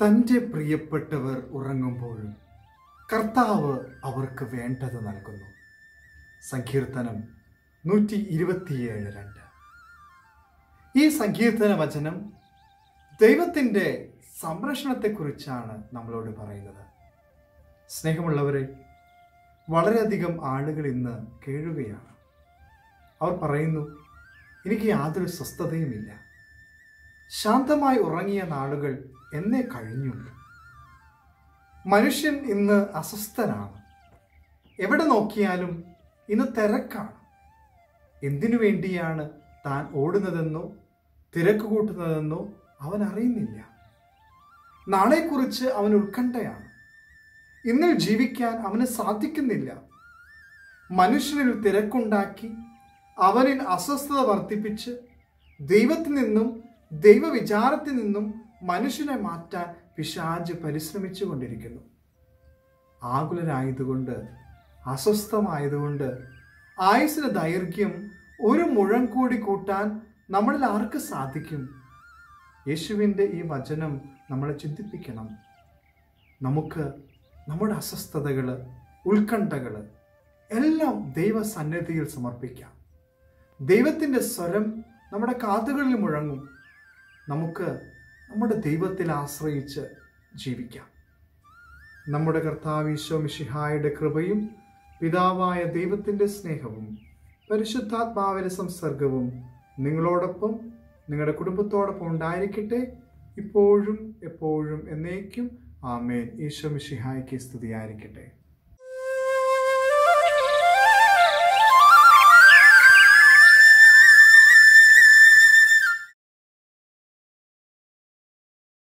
തൻ്റെ പ്രിയപ്പെട്ടവർ ഉറങ്ങുമ്പോഴും കർത്താവ് അവർക്ക് വേണ്ടത് നൽകുന്നു സങ്കീർത്തനം നൂറ്റി ഇരുപത്തിയേഴ് രണ്ട് ഈ സങ്കീർത്തന വചനം ദൈവത്തിൻ്റെ സംരക്ഷണത്തെക്കുറിച്ചാണ് നമ്മളോട് പറയുന്നത് സ്നേഹമുള്ളവരെ വളരെയധികം ആളുകൾ ഇന്ന് കേഴുകയാണ് അവർ പറയുന്നു എനിക്ക് യാതൊരു സ്വസ്ഥതയുമില്ല ശാന്തമായി ഉറങ്ങിയ നാളുകൾ എന്നെ കഴിഞ്ഞു മനുഷ്യൻ ഇന്ന് അസ്വസ്ഥനാണ് എവിടെ നോക്കിയാലും ഇന്ന് തിരക്കാണ് എന്തിനു വേണ്ടിയാണ് താൻ ഓടുന്നതെന്നോ തിരക്ക് കൂട്ടുന്നതെന്നോ അവൻ അറിയുന്നില്ല നാളെക്കുറിച്ച് അവൻ ഉത്കണ്ഠയാണ് ഇന്നിൽ ജീവിക്കാൻ അവന് സാധിക്കുന്നില്ല മനുഷ്യനിൽ തിരക്കുണ്ടാക്കി അവനിൽ അസ്വസ്ഥത വർദ്ധിപ്പിച്ച് ദൈവത്തിൽ നിന്നും ദൈവവിചാരത്തിൽ നിന്നും മനുഷ്യനെ മാറ്റാൻ പിശാജ് പരിശ്രമിച്ചു കൊണ്ടിരിക്കുന്നു ആകുലരായതുകൊണ്ട് അസ്വസ്ഥമായതുകൊണ്ട് ആയുസിന് ദൈർഘ്യം ഒരു മുഴം കൂടി കൂട്ടാൻ നമ്മളിൽ ആർക്ക് സാധിക്കും യേശുവിൻ്റെ ഈ വചനം നമ്മളെ ചിന്തിപ്പിക്കണം നമുക്ക് നമ്മുടെ അസ്വസ്ഥതകൾ ഉത്കണ്ഠകൾ എല്ലാം ദൈവസന്നിധിയിൽ സമർപ്പിക്കാം ദൈവത്തിൻ്റെ സ്വരം നമ്മുടെ കാതുകളിൽ മുഴങ്ങും നമുക്ക് നമ്മുടെ ദൈവത്തിൽ ആശ്രയിച്ച് ജീവിക്കാം നമ്മുടെ കർത്താവീശോ മിഷിഹായുടെ കൃപയും പിതാവായ ദൈവത്തിൻ്റെ സ്നേഹവും പരിശുദ്ധാത്മാവിന്റെ സംസർഗവും നിങ്ങളോടൊപ്പം നിങ്ങളുടെ കുടുംബത്തോടൊപ്പം ഉണ്ടായിരിക്കട്ടെ ഇപ്പോഴും എപ്പോഴും എന്നേക്കും ആമേൻ ഈശോ മിഷിഹായ്ക്ക് സ്തുതിയായിരിക്കട്ടെ